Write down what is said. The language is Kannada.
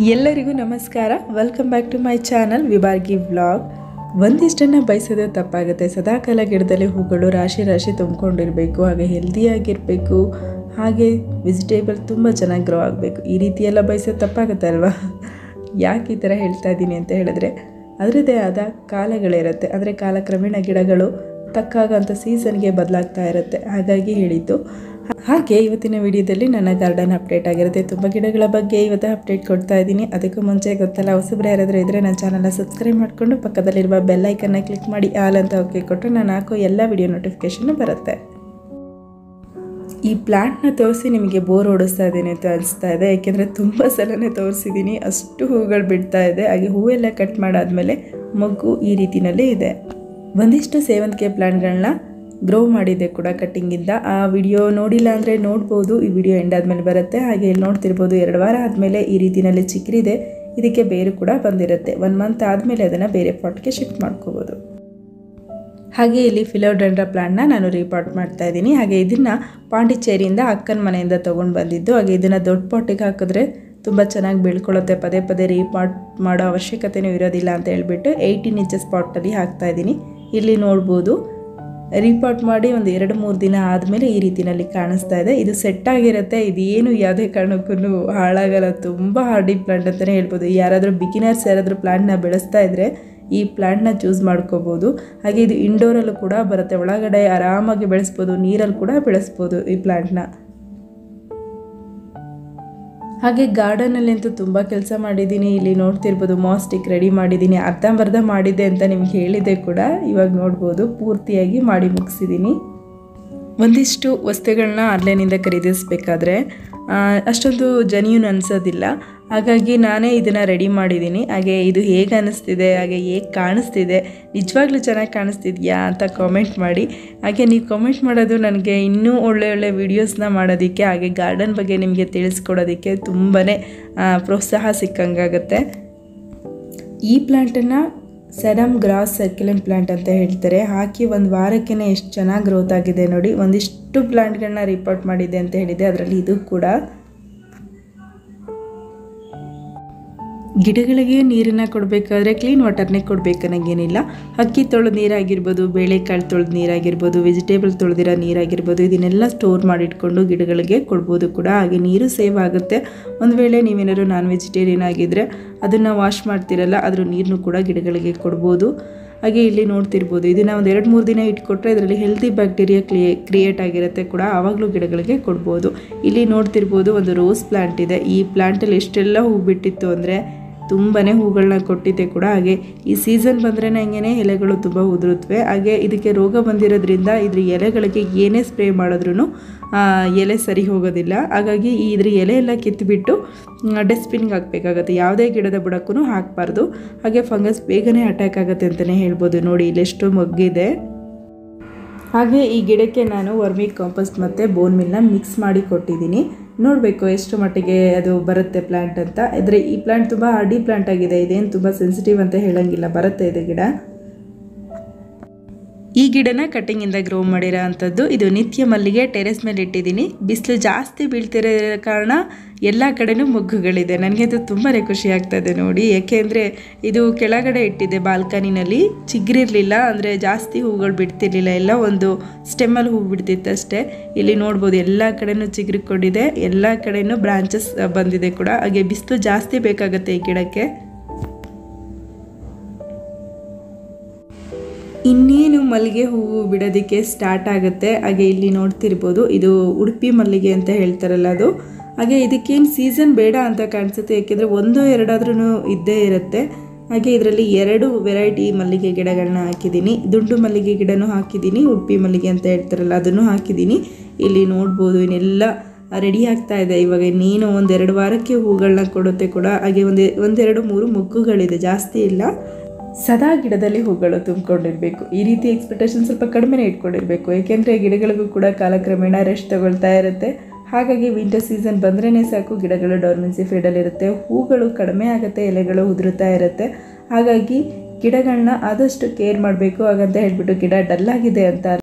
ಎಲ್ಲರಿಗೂ ನಮಸ್ಕಾರ welcome back to my channel ವಿಭಾಗಿ ವ್ಲಾಗ್ ಒಂದಿಷ್ಟನ್ನು ಬಯಸೋದು ತಪ್ಪಾಗುತ್ತೆ ಸದಾಕಾಲ ಗಿಡದಲ್ಲಿ ಹೂಗಳು ರಾಶಿ ರಾಶಿ ತುಂಬಿಕೊಂಡಿರಬೇಕು ಹಾಗೆ ಹೆಲ್ದಿಯಾಗಿರಬೇಕು ಹಾಗೆ ವೆಜಿಟೇಬಲ್ ತುಂಬ ಚೆನ್ನಾಗಿ ಗ್ರೋ ಆಗಬೇಕು ಈ ರೀತಿ ಎಲ್ಲ ಬಯಸೋದು ತಪ್ಪಾಗುತ್ತೆ ಅಲ್ವಾ ಯಾಕೆ ಈ ಥರ ಹೇಳ್ತಾ ಇದ್ದೀನಿ ಅಂತ ಹೇಳಿದ್ರೆ ಅದರದ್ದೇ ಆದ ಕಾಲಗಳಿರುತ್ತೆ ಅಂದರೆ ಕಾಲಕ್ರಮೇಣ ಗಿಡಗಳು ತಕ್ಕಾಗಂಥ ಸೀಸನ್ಗೆ ಬದಲಾಗ್ತಾ ಇರುತ್ತೆ ಹಾಗಾಗಿ ಹೇಳಿದ್ದು ಹಾಗೆ ಇವತ್ತಿನ ವಿಡಿಯೋದಲ್ಲಿ ನನ್ನ ಗಾರ್ಡನ್ ಅಪ್ಡೇಟ್ ಆಗಿರುತ್ತೆ ತುಂಬ ಗಿಡಗಳ ಬಗ್ಗೆ ಇವತ್ತು ಅಪ್ಡೇಟ್ ಕೊಡ್ತಾ ಇದ್ದೀನಿ ಅದಕ್ಕೂ ಮುಂಚೆ ಗೊತ್ತಲ್ಲ ಹೊಸಬ್ರು ಯಾರಾದರೂ ಇದ್ದರೆ ನನ್ನ ಚಾನಲ್ನ ಸಬ್ಸ್ಕ್ರೈಬ್ ಮಾಡಿಕೊಂಡು ಪಕ್ಕದಲ್ಲಿರುವ ಬೆಲ್ ಐಕನ್ನ ಕ್ಲಿಕ್ ಮಾಡಿ ಆಲ್ ಅಂತ ಓಕೆ ಕೊಟ್ಟರೆ ನಾನು ಹಾಕೋ ಎಲ್ಲ ವಿಡಿಯೋ ನೋಟಿಫಿಕೇಷನ್ ಬರುತ್ತೆ ಈ ಪ್ಲ್ಯಾಂಟ್ನ ತೋರಿಸಿ ನಿಮಗೆ ಬೋರ್ ಓಡಿಸ್ತಾ ಇದ್ದೀನಿ ಅಂತ ಅನಿಸ್ತಾ ಇದೆ ಯಾಕೆಂದರೆ ತುಂಬ ಸಲನೇ ತೋರಿಸಿದ್ದೀನಿ ಅಷ್ಟು ಹೂಗಳು ಬಿಡ್ತಾ ಇದೆ ಹಾಗೆ ಹೂವೆಲ್ಲ ಕಟ್ ಮಾಡಾದಮೇಲೆ ಮೊಗ್ಗು ಈ ರೀತಿಯಲ್ಲೇ ಇದೆ ಒಂದಿಷ್ಟು ಸೇವಂತಿಗೆ ಪ್ಲ್ಯಾಂಟ್ಗಳನ್ನ ಗ್ರೋ ಮಾಡಿದೆ ಕೂಡ ಕಟ್ಟಿಂಗಿಂದ ಆ ವಿಡಿಯೋ ನೋಡಿಲ್ಲ ಅಂದರೆ ನೋಡ್ಬೋದು ಈ ವಿಡಿಯೋ ಎಂಡ್ ಆದಮೇಲೆ ಬರುತ್ತೆ ಹಾಗೆ ಇಲ್ಲಿ ನೋಡ್ತಿರ್ಬೋದು ಎರಡು ವಾರ ಆದಮೇಲೆ ಈ ರೀತಿಯಲ್ಲಿ ಚಿಕ್ಕರಿದೆ ಇದಕ್ಕೆ ಬೇರು ಕೂಡ ಬಂದಿರುತ್ತೆ ಒನ್ ಮಂತ್ ಆದಮೇಲೆ ಅದನ್ನು ಬೇರೆ ಪಾಟ್ಗೆ ಶಿಫ್ಟ್ ಮಾಡ್ಕೋಬೋದು ಹಾಗೆ ಇಲ್ಲಿ ಫಿಲೋಡೆಂಡ್ರ ಪ್ಲಾಂಟ್ನ ನಾನು ರೀಪಾಟ್ ಮಾಡ್ತಾ ಇದ್ದೀನಿ ಹಾಗೆ ಇದನ್ನು ಪಾಂಡಿಚೇರಿಯಿಂದ ಅಕ್ಕನ ಮನೆಯಿಂದ ತೊಗೊಂಡು ಬಂದಿದ್ದು ಹಾಗೆ ಇದನ್ನು ದೊಡ್ಡ ಪಾಟಿಗೆ ಹಾಕಿದ್ರೆ ತುಂಬ ಚೆನ್ನಾಗಿ ಬೆಳ್ಕೊಳ್ಳುತ್ತೆ ಪದೇ ಪದೇ ರೀಪಾಟ್ ಮಾಡೋ ಅವಶ್ಯಕತೆಯೂ ಇರೋದಿಲ್ಲ ಅಂತ ಹೇಳ್ಬಿಟ್ಟು ಏಯ್ಟೀನ್ ಇಂಚಸ್ ಪಾಟಲ್ಲಿ ಹಾಕ್ತಾ ಇದ್ದೀನಿ ಇಲ್ಲಿ ನೋಡ್ಬೋದು ರೀಪಾಟ್ ಮಾಡಿ ಒಂದು ಎರಡು ಮೂರು ದಿನ ಆದಮೇಲೆ ಈ ರೀತಿಯಲ್ಲಿ ಕಾಣಿಸ್ತಾ ಇದೆ ಇದು ಸೆಟ್ ಆಗಿರುತ್ತೆ ಇದು ಏನು ಯಾವುದೇ ಕಾರಣಕ್ಕೂ ಹಾಳಾಗಲ್ಲ ತುಂಬ ಹಾರ್ಡಿ ಪ್ಲಾಂಟ್ ಅಂತಲೇ ಹೇಳ್ಬೋದು ಯಾರಾದರೂ ಬಿಗಿನರ್ಸ್ ಯಾರಾದರೂ ಪ್ಲಾಂಟ್ನ ಬೆಳೆಸ್ತಾ ಇದ್ದರೆ ಈ ಪ್ಲಾಂಟ್ನ ಚೂಸ್ ಮಾಡ್ಕೋಬೋದು ಹಾಗೆ ಇದು ಇಂಡೋರಲ್ಲೂ ಕೂಡ ಬರುತ್ತೆ ಒಳಗಡೆ ಆರಾಮಾಗಿ ಬೆಳೆಸ್ಬೋದು ನೀರಲ್ಲಿ ಕೂಡ ಬೆಳೆಸ್ಬೋದು ಈ ಪ್ಲಾಂಟ್ನ ಹಾಗೆ ಗಾರ್ಡನಲ್ಲಂತೂ ತುಂಬ ಕೆಲಸ ಮಾಡಿದ್ದೀನಿ ಇಲ್ಲಿ ನೋಡ್ತಿರ್ಬೋದು ಮಾಸ್ಟಿಕ್ ರೆಡಿ ಮಾಡಿದ್ದೀನಿ ಅರ್ಧಂಬರ್ಧ ಮಾಡಿದ್ದೆ ಅಂತ ನಿಮ್ಗೆ ಹೇಳಿದೆ ಕೂಡ ಇವಾಗ ನೋಡ್ಬೋದು ಪೂರ್ತಿಯಾಗಿ ಮಾಡಿ ಮುಗಿಸಿದ್ದೀನಿ ಒಂದಿಷ್ಟು ವಸ್ತುಗಳನ್ನ ಆನ್ಲೈನಿಂದ ಖರೀದಿಸಬೇಕಾದ್ರೆ ಅಷ್ಟೊಂದು ಜೆನ್ಯೂನ್ ಅನಿಸೋದಿಲ್ಲ ಹಾಗಾಗಿ ನಾನೇ ಇದನ್ನು ರೆಡಿ ಮಾಡಿದ್ದೀನಿ ಹಾಗೆ ಇದು ಹೇಗೆ ಅನ್ನಿಸ್ತಿದೆ ಹಾಗೆ ಹೇಗೆ ಕಾಣಿಸ್ತಿದೆ ನಿಜವಾಗ್ಲೂ ಚೆನ್ನಾಗಿ ಕಾಣಿಸ್ತಿದ್ಯಾ ಅಂತ ಕಾಮೆಂಟ್ ಮಾಡಿ ಹಾಗೆ ನೀವು ಕಾಮೆಂಟ್ ಮಾಡೋದು ನನಗೆ ಇನ್ನೂ ಒಳ್ಳೆ ಒಳ್ಳೆ ವೀಡಿಯೋಸ್ನ ಮಾಡೋದಕ್ಕೆ ಹಾಗೆ ಗಾರ್ಡನ್ ಬಗ್ಗೆ ನಿಮಗೆ ತಿಳಿಸ್ಕೊಡೋದಕ್ಕೆ ತುಂಬಾ ಪ್ರೋತ್ಸಾಹ ಸಿಕ್ಕಂಗಾಗುತ್ತೆ ಈ ಪ್ಲ್ಯಾಂಟನ್ನು ಸೆಡಮ್ ಗ್ರಾಸ್ ಸರ್ಕ್ಯುಲನ್ ಪ್ಲಾಂಟ್ ಅಂತ ಹೇಳ್ತಾರೆ ಹಾಕಿ ಒಂದು ವಾರಕ್ಕೇ ಎಷ್ಟು ಚೆನ್ನಾಗಿ ಗ್ರೋತ್ ಆಗಿದೆ ನೋಡಿ ಒಂದಿಷ್ಟು ಪ್ಲಾಂಟ್ಗಳನ್ನ ರಿಪೋರ್ಟ್ ಮಾಡಿದೆ ಅಂತ ಹೇಳಿದೆ ಅದರಲ್ಲಿ ಇದು ಕೂಡ ಗಿಡಗಳಿಗೆ ನೀರನ್ನು ಕೊಡಬೇಕಾದ್ರೆ ಕ್ಲೀನ್ ವಾಟರ್ನೇ ಕೊಡಬೇಕನ್ನಂಗೇನಿಲ್ಲ ಅಕ್ಕಿ ತೊಳೆದ ನೀರಾಗಿರ್ಬೋದು ಬೇಳೆಕಾಳು ತೊಳೆದ ನೀರಾಗಿರ್ಬೋದು ವೆಜಿಟೇಬಲ್ ತೊಳೆದಿರೋ ನೀರಾಗಿರ್ಬೋದು ಇದನ್ನೆಲ್ಲ ಸ್ಟೋರ್ ಮಾಡಿಟ್ಕೊಂಡು ಗಿಡಗಳಿಗೆ ಕೊಡ್ಬೋದು ಕೂಡ ಹಾಗೆ ನೀರು ಸೇವ್ ಆಗುತ್ತೆ ಒಂದು ವೇಳೆ ನೀವೇನಾದ್ರು ನಾನ್ ವೆಜಿಟೇರಿಯನ್ ಆಗಿದ್ದರೆ ಅದನ್ನು ವಾಶ್ ಮಾಡ್ತಿರಲ್ಲ ಅದ್ರ ನೀರನ್ನು ಕೂಡ ಗಿಡಗಳಿಗೆ ಕೊಡ್ಬೋದು ಹಾಗೆ ಇಲ್ಲಿ ನೋಡ್ತಿರ್ಬೋದು ಇದನ್ನು ಒಂದು ಎರಡು ಮೂರು ದಿನ ಇಟ್ಕೊಟ್ರೆ ಇದರಲ್ಲಿ ಹೆಲ್ತಿ ಬ್ಯಾಕ್ಟೀರಿಯಾ ಕ್ರಿಯೇ ಕ್ರಿಯೇಟ್ ಆಗಿರುತ್ತೆ ಕೂಡ ಆವಾಗಲೂ ಗಿಡಗಳಿಗೆ ಕೊಡ್ಬೋದು ಇಲ್ಲಿ ನೋಡ್ತಿರ್ಬೋದು ಒಂದು ರೋಸ್ ಪ್ಲ್ಯಾಂಟ್ ಇದೆ ಈ ಪ್ಲ್ಯಾಂಟಲ್ಲಿ ಎಷ್ಟೆಲ್ಲ ಹೂ ಬಿಟ್ಟಿತ್ತು ಅಂದರೆ ತುಂಬಾ ಹೂಗಳನ್ನ ಕೊಟ್ಟಿದ್ದೆ ಕೂಡ ಹಾಗೆ ಈ ಸೀಸನ್ ಬಂದ್ರೇ ಹಂಗೆ ಎಲೆಗಳು ತುಂಬ ಉದುರುತ್ತವೆ ಹಾಗೆ ಇದಕ್ಕೆ ರೋಗ ಬಂದಿರೋದ್ರಿಂದ ಇದ್ರ ಎಲೆಗಳಿಗೆ ಏನೇ ಸ್ಪ್ರೇ ಮಾಡಿದ್ರೂ ಎಲೆ ಸರಿ ಹೋಗೋದಿಲ್ಲ ಹಾಗಾಗಿ ಈ ಇದ್ರ ಎಲೆ ಎಲ್ಲ ಕಿತ್ತುಬಿಟ್ಟು ಡಸ್ಟ್ಬಿನ್ಗೆ ಹಾಕಬೇಕಾಗತ್ತೆ ಯಾವುದೇ ಗಿಡದ ಬುಡಕ್ಕೂ ಹಾಕಬಾರ್ದು ಹಾಗೆ ಫಂಗಸ್ ಬೇಗನೆ ಅಟ್ಯಾಕ್ ಆಗುತ್ತೆ ಅಂತಲೇ ಹೇಳ್ಬೋದು ನೋಡಿ ಇಲ್ಲೆಷ್ಟು ಮೊಗ್ಗಿದೆ ಹಾಗೆ ಈ ಗಿಡಕ್ಕೆ ನಾನು ವರ್ಮಿ ಕಾಂಪೋಸ್ಟ್ ಮತ್ತು ಬೋನ್ ಮಿಲ್ನ ಮಿಕ್ಸ್ ಮಾಡಿ ಕೊಟ್ಟಿದ್ದೀನಿ ನೋಡಬೇಕು ಎಷ್ಟು ಮಟ್ಟಿಗೆ ಅದು ಬರುತ್ತೆ ಪ್ಲ್ಯಾಂಟ್ ಅಂತ ಆದರೆ ಈ ಪ್ಲ್ಯಾಂಟ್ ತುಂಬ ಹಾರ್ಡಿ ಪ್ಲ್ಯಾಂಟ್ ಆಗಿದೆ ಇದೇನು ತುಂಬ ಸೆನ್ಸಿಟಿವ್ ಅಂತ ಹೇಳೋಂಗಿಲ್ಲ ಬರುತ್ತೆ ಇದು ಗಿಡ ಈ ಗಿಡನ ಕಟ್ಟಿಂಗಿಂದ ಗ್ರೋ ಮಾಡಿರೋ ಅಂಥದ್ದು ಇದು ನಿತ್ಯ ಮಲ್ಲಿಗೆ ಟೆರೆಸ್ ಮೇಲೆ ಇಟ್ಟಿದ್ದೀನಿ ಬಿಸಿಲು ಜಾಸ್ತಿ ಬೀಳ್ತಿರೋ ಕಾರಣ ಎಲ್ಲ ಕಡೆನೂ ಮೊಗ್ಗುಗಳಿದೆ ನನಗಂತೂ ತುಂಬಾ ಖುಷಿ ಆಗ್ತದೆ ನೋಡಿ ಯಾಕೆಂದರೆ ಇದು ಕೆಳಗಡೆ ಇಟ್ಟಿದೆ ಬಾಲ್ಕನಿನಲ್ಲಿ ಚಿಗ್ರಿರಲಿಲ್ಲ ಅಂದರೆ ಜಾಸ್ತಿ ಹೂಗಳು ಬಿಡ್ತಿರ್ಲಿಲ್ಲ ಎಲ್ಲ ಒಂದು ಸ್ಟೆಮ್ಮಲ್ಲಿ ಹೂ ಬಿಡ್ತಿತ್ತು ಅಷ್ಟೇ ಇಲ್ಲಿ ನೋಡ್ಬೋದು ಎಲ್ಲ ಕಡೆನೂ ಚಿಗುರಿಕೊಂಡಿದೆ ಎಲ್ಲ ಕಡೆನೂ ಬ್ರಾಂಚಸ್ ಬಂದಿದೆ ಕೂಡ ಹಾಗೆ ಬಿಸಿಲು ಜಾಸ್ತಿ ಬೇಕಾಗುತ್ತೆ ಈ ಗಿಡಕ್ಕೆ ಇನ್ನೇನು ಮಲ್ಲಿಗೆ ಹೂವು ಬಿಡೋದಕ್ಕೆ ಸ್ಟಾರ್ಟ್ ಆಗುತ್ತೆ ಹಾಗೆ ಇಲ್ಲಿ ನೋಡ್ತಿರ್ಬೋದು ಇದು ಉಡುಪಿ ಮಲ್ಲಿಗೆ ಅಂತ ಹೇಳ್ತಾರಲ್ಲ ಅದು ಹಾಗೆ ಇದಕ್ಕೇನು ಸೀಸನ್ ಬೇಡ ಅಂತ ಕಾಣಿಸುತ್ತೆ ಯಾಕೆಂದರೆ ಒಂದು ಎರಡಾದ್ರೂ ಇದ್ದೇ ಇರುತ್ತೆ ಹಾಗೆ ಇದರಲ್ಲಿ ಎರಡು ವೆರೈಟಿ ಮಲ್ಲಿಗೆ ಗಿಡಗಳನ್ನ ಹಾಕಿದ್ದೀನಿ ದುಂಡು ಮಲ್ಲಿಗೆ ಗಿಡನೂ ಹಾಕಿದ್ದೀನಿ ಉಡುಪಿ ಮಲ್ಲಿಗೆ ಅಂತ ಹೇಳ್ತಾರಲ್ಲ ಅದನ್ನು ಹಾಕಿದ್ದೀನಿ ಇಲ್ಲಿ ನೋಡ್ಬೋದು ಇನ್ನೆಲ್ಲ ರೆಡಿ ಆಗ್ತಾ ಇದೆ ಇವಾಗ ನೀನು ಒಂದೆರಡು ವಾರಕ್ಕೆ ಹೂಗಳನ್ನ ಕೊಡುತ್ತೆ ಕೂಡ ಹಾಗೆ ಒಂದು ಒಂದೆರಡು ಮೂರು ಮೊಗ್ಗುಗಳಿದೆ ಜಾಸ್ತಿ ಇಲ್ಲ ಸದಾ ಗಿಡದಲ್ಲಿ ಹೂಗಳು ತುಂಬಿಕೊಂಡಿರಬೇಕು ಈ ರೀತಿ ಎಕ್ಸ್ಪೆಕ್ಟೇಷನ್ ಸ್ವಲ್ಪ ಕಡಿಮೆನೇ ಇಟ್ಕೊಂಡಿರಬೇಕು ಏಕೆಂದರೆ ಗಿಡಗಳಿಗೂ ಕೂಡ ಕಾಲಕ್ರಮೇಣ ರೆಸ್ಟ್ ತಗೊಳ್ತಾ ಇರುತ್ತೆ ಹಾಗಾಗಿ ವಿಂಟರ್ ಸೀಸನ್ ಬಂದ್ರೇ ಸಾಕು ಗಿಡಗಳು ಡಾರ್ಮೆನ್ಸಿ ಫೀಡಲ್ಲಿರುತ್ತೆ ಹೂಗಳು ಕಡಿಮೆ ಆಗುತ್ತೆ ಎಲೆಗಳು ಉದುರುತ್ತಾ ಇರುತ್ತೆ ಹಾಗಾಗಿ ಗಿಡಗಳನ್ನ ಆದಷ್ಟು ಕೇರ್ ಮಾಡಬೇಕು ಹಾಗಂತ ಹೇಳ್ಬಿಟ್ಟು ಗಿಡ ಡಲ್ಲಾಗಿದೆ ಅಂತ